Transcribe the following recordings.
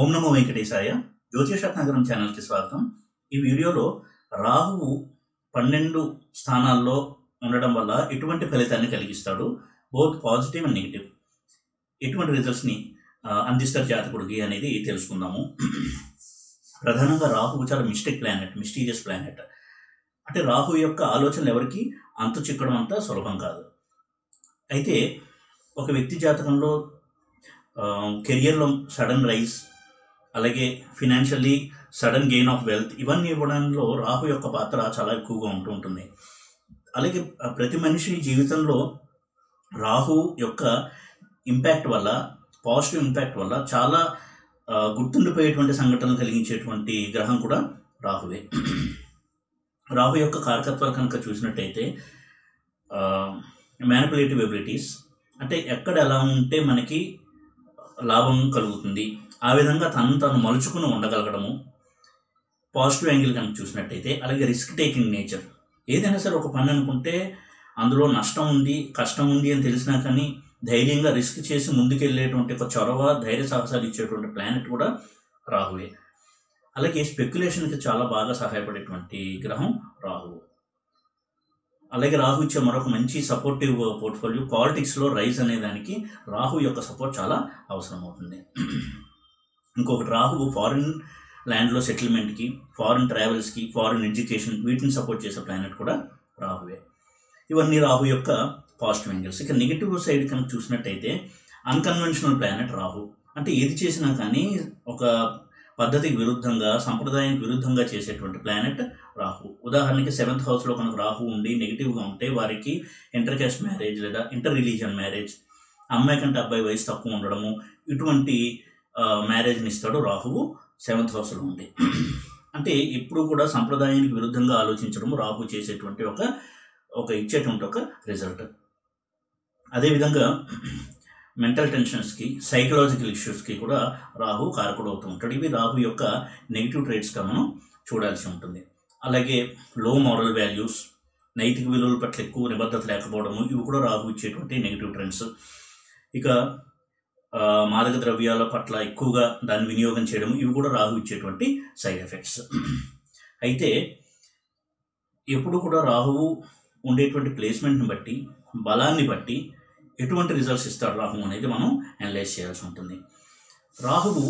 ఓం నమో వెంకటేశాయ జ్యోతిష నగరం ఛానల్కి స్వాగతం ఈ వీడియోలో రాహువు పన్నెండు స్థానాల్లో ఉండడం వల్ల ఎటువంటి ఫలితాన్ని కలిగిస్తాడు బోత్ పాజిటివ్ అండ్ నెగిటివ్ ఎటువంటి రిజల్ట్స్ని అందిస్తారు జాతకుడికి అనేది తెలుసుకుందాము ప్రధానంగా రాహువు చాలా మిస్టేక్ ప్లానెట్ మిస్టీరియస్ ప్లానెట్ అంటే రాహు యొక్క ఆలోచనలు ఎవరికి అంతు చిక్కడం అంత సులభం కాదు అయితే ఒక వ్యక్తి జాతకంలో కెరియర్లో సడన్ రైజ్ అలాగే financially sudden gain of wealth ఇవన్నీ ఇవ్వడంలో రాహు యొక్క పాత్ర చాలా ఎక్కువగా ఉంటూ ఉంటుంది అలాగే ప్రతి మనిషి జీవితంలో రాహు యొక్క ఇంపాక్ట్ వల్ల పాజిటివ్ ఇంపాక్ట్ వల్ల చాలా ఆ, గుర్తుండిపోయేటువంటి సంఘటనలు కలిగించేటువంటి గ్రహం కూడా రాహువే రాహు యొక్క కారకత్వాలు కనుక చూసినట్టయితే మ్యానిపులేటివ్ ఎబిలిటీస్ అంటే ఎక్కడ ఎలా ఉంటే మనకి లాభం కలుగుతుంది ఆ విధంగా తను తను మలుచుకుని ఉండగలగడము పాజిటివ్ యాంగిల్ కనుక చూసినట్టయితే అలాగే రిస్క్ టేకింగ్ నేచర్ ఏదైనా సరే ఒక పని అనుకుంటే అందులో నష్టం ఉంది కష్టం ఉంది అని తెలిసినా కానీ ధైర్యంగా రిస్క్ చేసి ముందుకెళ్ళేటువంటి ఒక చొరవ ధైర్య సాహసాలు ఇచ్చేటువంటి ప్లానెట్ కూడా రాహువే అలాగే స్పెక్యులేషన్కి చాలా బాగా సహాయపడేటువంటి గ్రహం రాహువు అలాగే రాహు ఇచ్చే మరొక మంచి సపోర్టివ్ పోర్ట్ఫోలియో పాలిటిక్స్లో రైజ్ అనే దానికి రాహు యొక్క సపోర్ట్ చాలా అవసరం అవుతుంది ఇంకొకటి రాహువు ఫారిన్ ల్యాండ్లో సెటిల్మెంట్కి ఫారిన్ ట్రావెల్స్కి ఫారిన్ ఎడ్యుకేషన్ వీటిని సపోర్ట్ చేసే ప్లానెట్ కూడా రాహువే ఇవన్నీ రాహు యొక్క పాజిటివ్ యాంగిల్స్ ఇక నెగిటివ్ సైడ్ కనుక చూసినట్టయితే అన్కన్వెన్షనల్ ప్లానెట్ రాహు అంటే ఏది చేసినా కానీ ఒక పద్ధతికి విరుద్ధంగా సంప్రదాయానికి విరుద్ధంగా చేసేటువంటి ప్లానెట్ రాహు ఉదాహరణకి సెవెంత్ హౌస్లో కనుక రాహు ఉండి నెగిటివ్గా ఉంటే వారికి ఇంటర్ క్యాస్ట్ మ్యారేజ్ లేదా ఇంటర్ రిలీజియన్ మ్యారేజ్ అమ్మాయి కంటే అబ్బాయి వయసు తక్కువ ఉండడము ఇటువంటి మ్యారేజ్ని ఇస్తాడు రాహువు సెవెంత్ హౌస్లో ఉండి అంటే ఎప్పుడు కూడా సంప్రదాయానికి విరుద్ధంగా ఆలోచించడము రాహు చేసేటువంటి ఒక ఒక ఇచ్చేటువంటి ఒక రిజల్ట్ అదేవిధంగా మెంటల్ టెన్షన్స్కి సైకలాజికల్ ఇష్యూస్కి కూడా రాహు కారకుడు అవుతూ ఉంటాడు ఇవి రాహు యొక్క నెగిటివ్ ట్రేట్స్గా మనం చూడాల్సి ఉంటుంది అలాగే లో మారల్ వాల్యూస్ నైతిక విలువల పట్ల ఎక్కువ నిబద్ధత లేకపోవడము ఇవి కూడా రాహు ఇచ్చేటువంటి నెగిటివ్ ట్రెండ్స్ ఇక ఆ, మాదక ద్రవ్యాల పట్ల ఎక్కువగా దాన్ని వినియోగం చేయడం ఇవి కూడా రాహు ఇచ్చేటువంటి సైడ్ ఎఫెక్ట్స్ అయితే ఎప్పుడు కూడా రాహువు ఉండేటువంటి ప్లేస్మెంట్ని బట్టి బలాన్ని బట్టి ఎటువంటి రిజల్ట్స్ ఇస్తాడు రాహు అనేది మనం అనలైజ్ చేయాల్సి ఉంటుంది రాహువు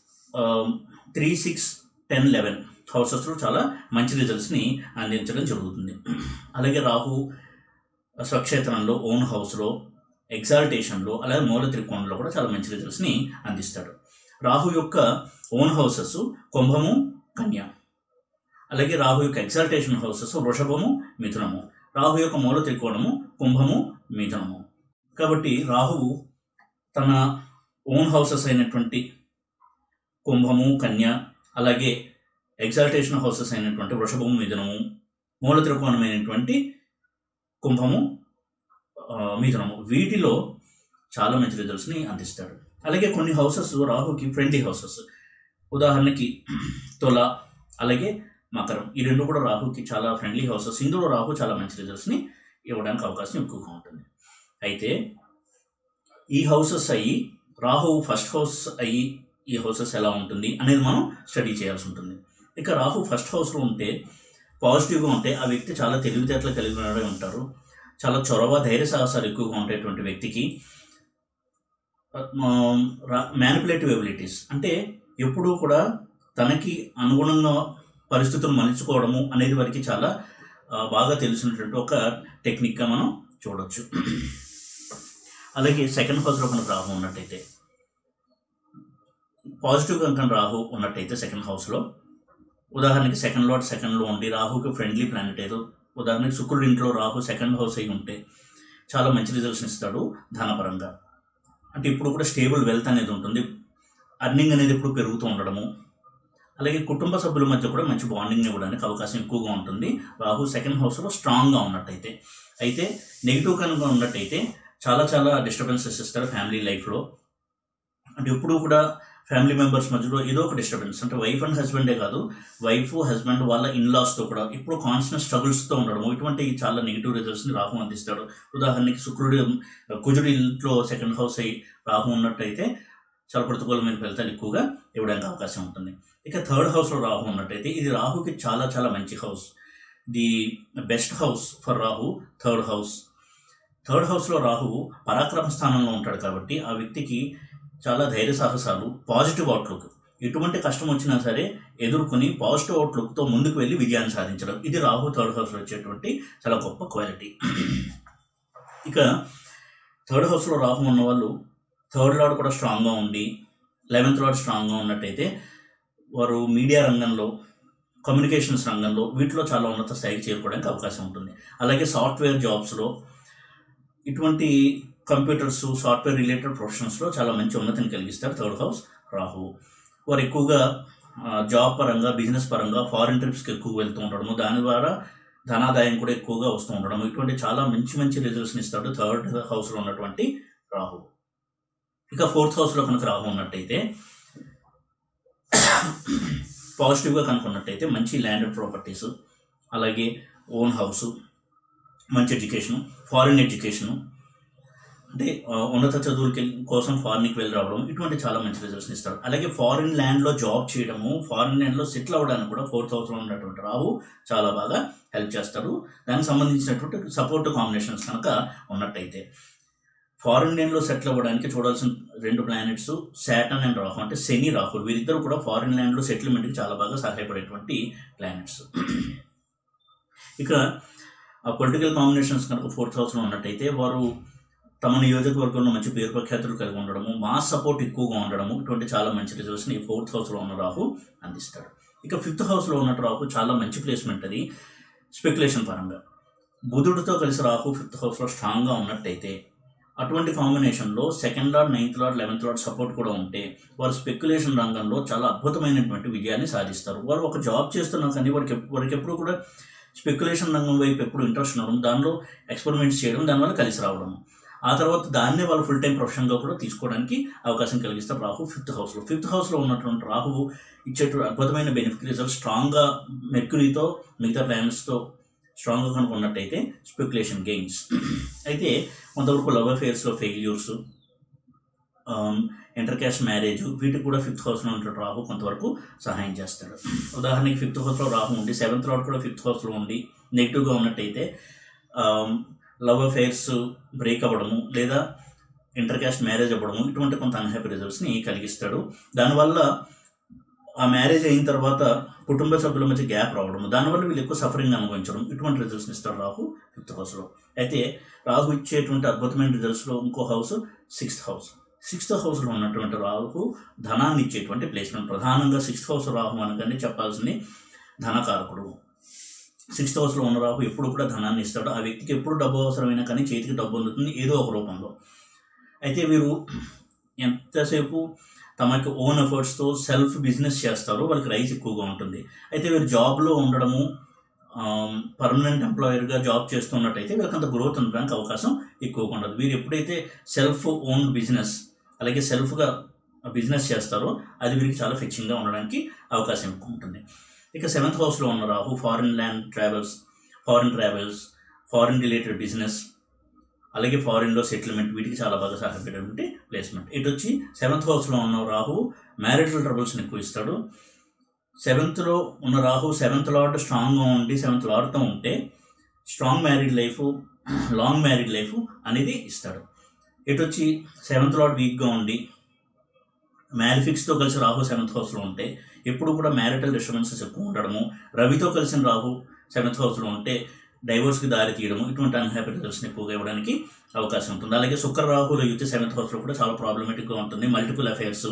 త్రీ సిక్స్ టెన్ లెవెన్ హౌసెస్లో చాలా మంచి రిజల్ట్స్ని అందించడం జరుగుతుంది అలాగే రాహు స్వక్షేత్రంలో ఓన్ హౌస్లో ఎగ్జాల్టేషన్లో అలాగే మూల త్రికోణంలో కూడా చాలా మంచి రిజల్ట్స్ని అందిస్తాడు రాహు యొక్క ఓన్ హౌసెస్ కుంభము కన్య అలాగే రాహు యొక్క ఎగ్జాల్టేషన్ హౌసెస్ వృషభము మిథునము రాహు యొక్క మూల త్రికోణము కుంభము మిథునము కాబట్టి రాహువు తన ఓన్ హౌసెస్ అయినటువంటి కుంభము కన్య అలాగే ఎగ్జాల్టేషన్ హౌసెస్ అయినటువంటి వృషభము మిథునము మూల త్రికోణమైనటువంటి కుంభము ఆ, మిథునము వీటిలో చాలా మంచి రిజల్ట్స్ని అందిస్తాడు అలాగే కొన్ని హౌసెస్ రాహుకి ఫ్రెండ్లీ హౌసెస్ ఉదాహరణకి తుల అలాగే మకరం ఈ రెండు కూడా రాహుకి చాలా ఫ్రెండ్లీ హౌసెస్ ఇందులో రాహు చాలా మంచి రిజల్ట్స్ని ఇవ్వడానికి అవకాశం ఎక్కువగా ఉంటుంది అయితే ఈ హౌసెస్ అయ్యి రాహు ఫస్ట్ హౌస్ అయ్యి ఈ హౌసెస్ ఎలా ఉంటుంది అనేది మనం స్టడీ చేయాల్సి ఉంటుంది ఇక రాహు ఫస్ట్ హౌస్లో ఉంటే పాజిటివ్గా ఉంటే ఆ వ్యక్తి చాలా తెలివితేటలు కలిగి ఉన్నవాడే ఉంటారు చాలా చొరవ ధైర్య సాహసాలు ఎక్కువగా ఉండేటువంటి వ్యక్తికి మ్యానిపులేటివ్ ఎబిలిటీస్ అంటే ఎప్పుడూ కూడా తనకి అనుగుణంగా పరిస్థితులు మలుచుకోవడము అనేది వారికి చాలా ఆ, బాగా తెలిసినటువంటి ఒక టెక్నిక్గా మనం చూడొచ్చు అలాగే సెకండ్ హౌస్లో కనుక రాహు ఉన్నట్టయితే పాజిటివ్ కనుక రాహు ఉన్నట్టయితే సెకండ్ హౌస్లో ఉదాహరణకి సెకండ్ లాట్ సెకండ్లో ఉండి రాహుకి ఫ్రెండ్లీ ప్లానెట్ ఏదో ఉదాహరణకి శుక్రుడి ఇంట్లో రాహు సెకండ్ హౌస్ అయి ఉంటే చాలా మంచి రిజల్ట్స్ ఇస్తాడు ధనపరంగా అంటే ఇప్పుడు కూడా స్టేబుల్ వెల్త్ అనేది ఉంటుంది అర్నింగ్ అనేది ఎప్పుడు పెరుగుతూ ఉండడము అలాగే కుటుంబ సభ్యుల మధ్య కూడా మంచి బాండింగ్ ఇవ్వడానికి అవకాశం ఎక్కువగా ఉంటుంది రాహు సెకండ్ హౌస్లో స్ట్రాంగ్గా ఉన్నట్టయితే అయితే నెగిటివ్ కనుక ఉన్నట్టయితే చాలా చాలా డిస్టర్బెన్సెస్ ఇస్తారు ఫ్యామిలీ లైఫ్లో అంటే ఎప్పుడు కూడా ఫ్యామిలీ మెంబర్స్ మధ్యలో ఏదో ఒక డిస్టర్బెన్స్ అంటే వైఫ్ అండ్ హస్బెండే కాదు వైఫ్ హస్బెండ్ వాళ్ళ ఇన్లాస్తో కూడా ఇప్పుడు కాన్స్టెంట్ స్ట్రగుల్స్తో ఉండడం ఇటువంటి చాలా నెగిటివ్ రిజల్ట్స్ని రాహు అందిస్తాడు ఉదాహరణకి శుక్రుడు కుజుడి ఇంట్లో సెకండ్ హౌస్ అయ్యి రాహు ఉన్నట్టయితే చాలా ప్రతికూలమైన ఫలితాలు ఎక్కువగా ఇవ్వడానికి అవకాశం ఉంటుంది ఇక థర్డ్ హౌస్లో రాహు ఉన్నట్టయితే ఇది రాహుకి చాలా చాలా మంచి house the best house for Rahu third house third హౌస్లో రాహువు పరాక్రమ స్థానంలో ఉంటాడు కాబట్టి ఆ వ్యక్తికి చాలా ధైర్య సాహసాలు పాజిటివ్ అవుట్లుక్ ఎటువంటి కష్టం వచ్చినా సరే ఎదుర్కొని పాజిటివ్ అవుట్లుక్తో ముందుకు వెళ్ళి విజయాన్ని సాధించడం ఇది రాహు థర్డ్ హౌస్లో వచ్చేటువంటి చాలా గొప్ప క్వాలిటీ ఇక థర్డ్ హౌస్లో రాహు ఉన్న వాళ్ళు థర్డ్ లార్డ్ కూడా స్ట్రాంగ్గా ఉండి లెవెన్త్ లార్డ్ స్ట్రాంగ్గా ఉన్నట్టయితే వారు మీడియా రంగంలో కమ్యూనికేషన్స్ రంగంలో వీటిలో చాలా ఉన్నత స్థాయికి చేరుకోవడానికి అవకాశం ఉంటుంది అలాగే సాఫ్ట్వేర్ జాబ్స్లో ఇటువంటి కంప్యూటర్స్ సాఫ్ట్వేర్ రిలేటెడ్ ప్రొఫెషన్స్లో చాలా మంచి ఉన్నతిని కలిగిస్తారు థర్డ్ హౌస్ రాహు వారు ఎక్కువగా ఆ, జాబ్ పరంగా బిజినెస్ పరంగా ఫారిన్ ట్రిప్స్కి ఎక్కువ వెళ్తూ ఉండడము దాని ద్వారా ధనాదాయం కూడా ఎక్కువగా వస్తూ ఉండడం ఇటువంటి చాలా మంచి మంచి రిజల్ట్స్ని ఇస్తాడు థర్డ్ హౌస్లో ఉన్నటువంటి రాహు ఇక ఫోర్త్ హౌస్లో కనుక రాహు ఉన్నట్టయితే పాజిటివ్గా కనుక్కున్నట్టయితే మంచి ల్యాండెడ్ ప్రాపర్టీస్ అలాగే ఓన్ హౌస్ మంచి ఎడ్యుకేషను ఫారిన్ ఎడ్యుకేషను అంటే ఆ, ఉన్నత చదువులకి కోసం ఫారిన్కి వెళ్ళి రావడం ఇటువంటి చాలా మంచి రిజల్ట్స్ని ఇస్తాడు అలాగే ఫారిన్ ల్యాండ్లో జాబ్ చేయడము ఫారిన్ ల్యాండ్లో సెటిల్ అవ్వడానికి కూడా ఫోర్త్ హౌస్లో ఉన్నటువంటి రాహు చాలా బాగా హెల్ప్ చేస్తాడు దానికి సంబంధించినటువంటి సపోర్ట్ కాంబినేషన్స్ కనుక ఉన్నట్టయితే ఫారిన్ ల్యాండ్లో సెటిల్ అవ్వడానికి చూడాల్సిన రెండు ప్లానెట్స్ శాటన్ అండ్ రాహు అంటే శని రాహుల్ వీరిద్దరు కూడా ఫారిన్ ల్యాండ్లో సెటిల్మెంట్కి చాలా బాగా సహాయపడేటువంటి ప్లానెట్స్ ఇక ఆ పొలిటికల్ కాంబినేషన్స్ కనుక ఫోర్త్ హౌస్లో ఉన్నట్టయితే వారు తమ నియోజకవర్గంలో మంచి పేరు ప్రఖ్యాతులు కలిగి ఉండడము మాస్ సపోర్ట్ ఎక్కువగా ఉండడము ఇటువంటి చాలా మంచి రిజల్ట్స్ని ఫోర్త్ హౌస్లో ఉన్న రాహు అందిస్తాడు ఇక ఫిఫ్త్ హౌస్లో ఉన్న రాహు చాలా మంచి ప్లేస్మెంట్ అది స్పెక్యులేషన్ పరంగా బుధుడితో కలిసి రాహు ఫిఫ్త్ హౌస్లో స్ట్రాంగ్గా ఉన్నట్టయితే అటువంటి కాంబినేషన్లో second lord ninth lord eleventh lord support కూడా ఉంటే వారు స్పెక్యులేషన్ రంగంలో చాలా అద్భుతమైనటువంటి విజయాన్ని సాధిస్తారు వారు ఒక జాబ్ చేస్తున్నా కానీ వారికి ఎప్పు- వారికి ఎప్పుడు కూడా స్పెక్యులేషన్ రంగం వైపు ఎప్పుడు ఇంట్రెస్ట్ ఉండడం దానిలో ఎక్స్పెరిమెంట్స్ చేయడం దానివల్ల కలిసి రావడం ఆ తర్వాత దాన్నే వాళ్ళు ఫుల్ టైం ప్రొఫెషన్గా కూడా తీసుకోవడానికి అవకాశం కలిగిస్తారు రాహు ఫిఫ్త్ హౌస్లో ఫిఫ్త్ హౌస్లో ఉన్నటువంటి రాహువు ఇచ్చేటువంటి అద్భుతమైన బెనిఫిట్ రిజల్ట్ స్ట్రాంగ్గా మెర్క్యూరీతో మిగతా ప్లానెట్స్తో స్ట్రాంగ్గా కనుక ఉన్నట్టయితే స్పెక్యులేషన్ గెయిన్స్ అయితే కొంతవరకు లవ్ అఫేర్స్లో ఫెయిల్యూర్స్ ఇంటర్ క్యాస్ట్ మ్యారేజ్ వీటికి కూడా ఫిఫ్త్ హౌస్లో ఉన్న రాహు కొంతవరకు సహాయం చేస్తాడు ఉదాహరణకి ఫిఫ్త్ హౌస్లో రాహు ఉండి సెవెంత్ లార్డ్ కూడా ఫిఫ్త్ హౌస్లో ఉండి నెగిటివ్గా ఉన్నట్టయితే లవ్ అఫేర్స్ బ్రేక్ అవ్వడము లేదా ఇంటర్ క్యాస్ట్ మ్యారేజ్ అవ్వడము ఇటువంటి కొంత అన్హ్యాపీ రిజల్ట్స్ని కలిగిస్తాడు దానివల్ల ఆ మ్యారేజ్ అయిన తర్వాత కుటుంబ సభ్యుల మధ్య గ్యాప్ రావడం దానివల్ల వీళ్ళు ఎక్కువ సఫరింగ్ అనుభవించడం ఇటువంటి రిజల్ట్స్ని ఇస్తాడు రాహు ఫిఫ్త్ హౌస్లో అయితే రాహు ఇచ్చేటువంటి అద్భుతమైన రిజల్ట్స్లో ఇంకో హౌస్ సిక్స్త్ హౌస్ సిక్స్త్ హౌస్లో ఉన్నటువంటి రాహు ధనాన్ని ఇచ్చేటువంటి ప్లేస్మెంట్ ప్రధానంగా సిక్స్త్ హౌస్ రాహు అనగానే చెప్పాల్సింది ధనకారకుడు సిక్స్త్ హౌస్లో ఉన్న రాహు ఎప్పుడు కూడా ధనాన్ని ఇస్తాడు ఆ వ్యక్తికి ఎప్పుడు డబ్బు అవసరమైనా కానీ చేతికి డబ్బు అందుతుంది ఏదో ఒక రూపంలో అయితే వీరు ఎంతసేపు తమకి ఓన్ ఎఫర్ట్స్తో సెల్ఫ్ బిజినెస్ చేస్తారో వాళ్ళకి రైస్ ఎక్కువగా ఉంటుంది అయితే వీరు జాబ్లో ఉండడము పర్మనెంట్ ఎంప్లాయర్గా జాబ్ చేస్తున్నట్టయితే వీళ్ళకి అంత గ్రోత్ ఉండడానికి అవకాశం ఎక్కువగా ఉండదు వీరు ఎప్పుడైతే సెల్ఫ్ ఓన్ బిజినెస్ అలాగే సెల్ఫ్గా బిజినెస్ చేస్తారో అది వీరికి చాలా ఫిక్సింగ్గా ఉండడానికి అవకాశం ఎక్కువ ఉంటుంది ఇక సెవెంత్ హౌస్లో ఉన్న Rahu foreign land travels foreign travels foreign related business అలాగే ఫారిన్లో సెటిల్మెంట్ వీటికి చాలా బాగా సహాయపడేటువంటి ప్లేస్మెంట్ ఇటు వచ్చి సెవెంత్ హౌస్లో ఉన్న రాహు మ్యారిటల్ ట్రబుల్స్ని ఎక్కువ ఇస్తాడు సెవెంత్లో ఉన్న రాహు సెవెంత్ లార్డ్ స్ట్రాంగ్గా ఉండి సెవెంత్ లార్డ్తో ఉంటే strong married life long married life అనేది ఇస్తాడు ఇటు వచ్చి సెవెంత్ లార్డ్ వీక్గా ఉండి మ్యారిఫిక్స్తో కలిసి రాహు సెవెంత్ హౌస్లో ఉంటే ఎప్పుడు కూడా మ్యారిటల్ డిస్టర్బెన్సెస్ ఎక్కువ ఉండడము రవితో కలిసిన రాహు సెవెంత్ హౌస్లో ఉంటే డైవోర్స్కి దారి తీయడము ఇటువంటి అన్హ్యాపీ రిజల్ట్స్ని ఎక్కువగా ఇవ్వడానికి అవకాశం ఉంటుంది అలాగే శుక్ర రాహుల యుతి సెవెంత్ హౌస్లో కూడా చాలా ప్రాబ్లమేటిక్గా ఉంటుంది multiple affairs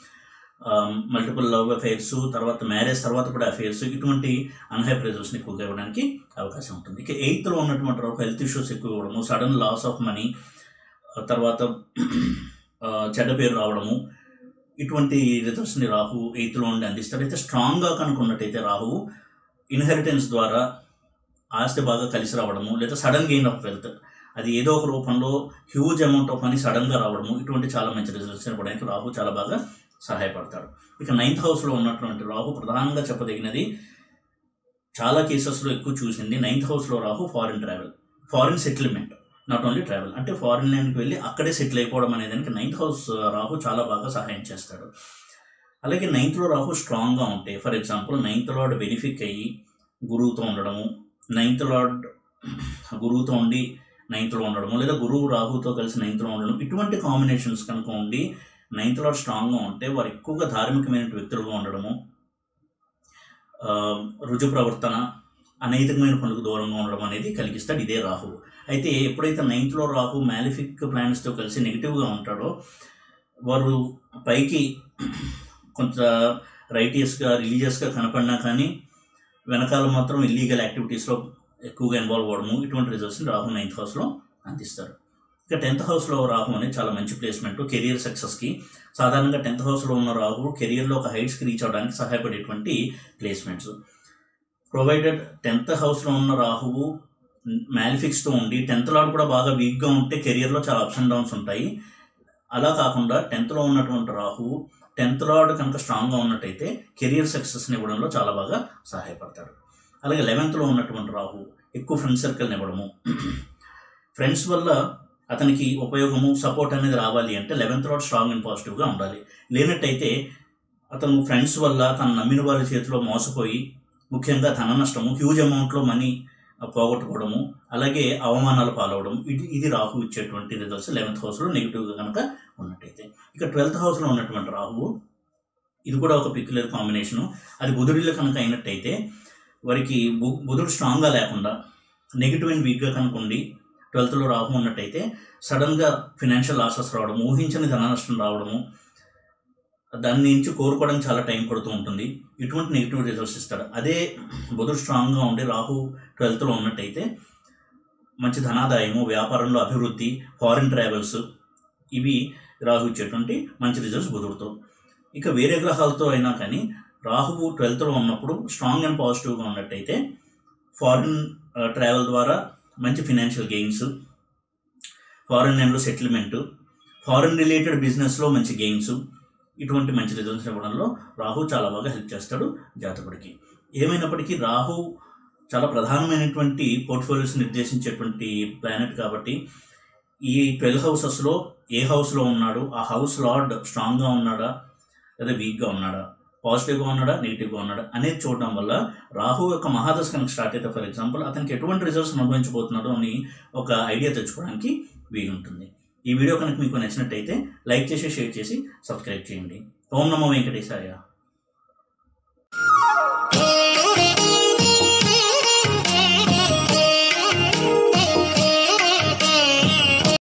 multiple love affairs తర్వాత మ్యారేజ్ తర్వాత కూడా అఫైర్స్ ఇటువంటి అన్హ్యాపీ రిజల్ట్స్ని ఎక్కువగా ఇవ్వడానికి అవకాశం ఉంటుంది ఇక ఎయిత్లో ఉన్నటువంటి రాహు హెల్త్ ఇష్యూస్ ఎక్కువ ఇవ్వడము సడన్ లాస్ ఆఫ్ మనీ తర్వాత ఆ, చెడ్డ పేరు రావడము ఇటువంటి రిజల్ట్స్ని రాహు ఎయిత్లో ఉండి అందిస్తాడు అయితే స్ట్రాంగ్గా కనుక్కున్నట్టయితే రాహువు ఇన్హెరిటెన్స్ ద్వారా ఆస్తి బాగా కలిసి రావడము లేదా సడన్ గెయిన్ ఆఫ్ వెల్త్ అది ఏదో ఒక రూపంలో హ్యూజ్ అమౌంట్ ఆఫ్ మనీ సడన్గా రావడము ఇటువంటి చాలా మంచి రిజల్ట్స్ ఇవ్వడానికి రాహు చాలా బాగా సహాయపడతాడు ఇక నైన్త్ హౌస్లో ఉన్నటువంటి రాహు ప్రధానంగా చెప్పదగినది చాలా కేసెస్లో ఎక్కువ చూసింది నైన్త్ హౌస్లో Rahu foreign travel foreign settlement not only travel అంటే ఫారిన్ ల్యాండ్కి వెళ్ళి అక్కడే సెటిల్ అయిపోవడం అనేది దానికి నైన్త్ హౌస్ రాహు చాలా బాగా సహాయం చేస్తాడు అలాగే నైన్త్లో రాహు స్ట్రాంగ్గా ఉంటే for example ninth lord benefic అయ్యి గురువుతో ఉండడము నైన్త్ లార్డ్ గురువుతో ఉండి నైన్త్లో ఉండడము లేదా గురువు రాహుతో కలిసి నైన్త్లో ఉండడం ఇటువంటి కాంబినేషన్స్ కనుక ఉండి నైన్త్ లార్డ్ స్ట్రాంగ్గా ఉంటే వారు ఎక్కువగా ధార్మికమైన వ్యక్తులుగా ఉండడము ఆ, రుజు ప్రవర్తన అనైతికమైన పనులకు దూరంగా ఉండడం అనేది కలిగిస్తాడు ఇదే రాహు అయితే ఎప్పుడైతే నైన్త్లో రాహు మ్యాలిఫిక్ ప్లానెట్స్తో కలిసి నెగిటివ్గా ఉంటాడో వారు పైకి కొంత రైటియస్గా రిలీజియస్గా కనపడినా కానీ వెనకాల మాత్రం ఇల్లీగల్ యాక్టివిటీస్లో ఎక్కువగా ఇన్వాల్వ్ అవ్వడము ఇటువంటి రిజల్ట్స్ని రాహు నైన్త్ హౌస్లో అందిస్తారు ఇక టెన్త్ హౌస్లో రాహు అనేది చాలా మంచి ప్లేస్మెంట్ కెరియర్ సక్సెస్కి సాధారణంగా టెన్త్ హౌస్లో ఉన్న రాహు కెరియర్లో ఒక హైట్స్కి రీచ్ అవ్వడానికి సహాయపడేటువంటి ప్లేస్మెంట్స్ ప్రొవైడెడ్ టెన్త్ హౌస్లో ఉన్న రాహువు మ్యాలిఫిక్స్తో ఉండి టెన్త్ లాడ్ కూడా బాగా వీక్గా ఉంటే కెరియర్లో చాలా అప్స్ అండ్ డౌన్స్ ఉంటాయి అలా కాకుండా టెన్త్లో ఉన్నటువంటి రాహువు టెన్త్ లాడ్ కనుక స్ట్రాంగ్గా ఉన్నట్టయితే కెరియర్ సక్సెస్ని ఇవ్వడంలో చాలా బాగా సహాయపడతాడు అలాగే లెవెన్త్లో ఉన్నటువంటి రాహు ఎక్కువ ఫ్రెండ్ సర్కిల్ని ఇవ్వడము ఫ్రెండ్స్ వల్ల అతనికి ఉపయోగము సపోర్ట్ అనేది రావాలి అంటే లెవెన్త్ లాడ్ స్ట్రాంగ్ అండ్ పాజిటివ్గా ఉండాలి లేనట్టయితే అతను ఫ్రెండ్స్ వల్ల తను నమ్మిన వారి చేతిలో మోసపోయి ముఖ్యంగా ధన నష్టము హ్యూజ్ అమౌంట్లో మనీ పోగొట్టుకోవడము అలాగే అవమానాలు పాలవడం ఇది ఇది రాహు ఇచ్చేటువంటి రిజల్ట్స్ లెవెన్త్ హౌస్లో నెగిటివ్గా కనుక ఉన్నట్టయితే ఇక ట్వెల్త్ హౌస్లో ఉన్నటువంటి రాహువు ఇది కూడా ఒక పిక్యులర్ కాంబినేషను అది బుధుడిలో కనుక అయినట్టయితే వారికి బు బుధుడు స్ట్రాంగ్గా లేకుండా నెగిటివ్ అండ్ వీక్గా కనుక ఉండి ట్వెల్త్లో రాహు ఉన్నట్టయితే సడన్గా ఫినాన్షియల్ లాసెస్ రావడం ఊహించని ధన నష్టం రావడము దాని నుంచి కోరుకోవడానికి చాలా టైం పడుతూ ఉంటుంది ఇటువంటి నెగిటివ్ రిజల్ట్స్ ఇస్తాడు అదే బుధుడు స్ట్రాంగ్గా ఉండి రాహు ట్వెల్త్లో ఉన్నట్టయితే మంచి ధనాదాయము వ్యాపారంలో అభివృద్ధి ఫారిన్ ట్రావెల్స్ ఇవి రాహు ఇచ్చేటువంటి మంచి రిజల్ట్స్ బుధుడితో ఇక వేరే గ్రహాలతో అయినా కానీ రాహువు ట్వెల్త్లో ఉన్నప్పుడు స్ట్రాంగ్ అండ్ పాజిటివ్గా ఉన్నట్టయితే ఫారిన్ ట్రావెల్ ద్వారా మంచి ఫినాన్షియల్ గెయిన్స్ ఫారిన్ ల్యాండ్లో సెటిల్మెంట్ ఫారిన్ రిలేటెడ్ బిజినెస్లో మంచి గెయిన్స్ ఇటువంటి మంచి రిజల్ట్స్ ఇవ్వడంలో రాహు చాలా బాగా హెల్ప్ చేస్తాడు జాతకుడికి ఏమైనప్పటికీ రాహు చాలా ప్రధానమైనటువంటి పోర్ట్ఫోలియోస్ నిర్దేశించేటువంటి ప్లానెట్ కాబట్టి ఈ ట్వెల్వ్ హౌసెస్లో ఏ హౌస్లో ఉన్నాడు ఆ హౌస్ లార్డ్ స్ట్రాంగ్గా ఉన్నాడా లేదా వీక్గా ఉన్నాడా పాజిటివ్గా ఉన్నాడా నెగిటివ్గా ఉన్నాడా అనేది చూడడం వల్ల రాహు యొక్క మహాదశ కనుక స్టార్ట్ అయితే ఫర్ ఎగ్జాంపుల్ అతనికి ఎటువంటి రిజల్ట్స్ అనుభవించబోతున్నాడో అని ఒక ఐడియా తెచ్చుకోవడానికి వీలుంటుంది ఈ వీడియో కనుక మీకు నచ్చినట్టయితే లైక్ చేసి షేర్ చేసి సబ్స్క్రైబ్ చేయండి ఓం నమో వెంకటేశాయ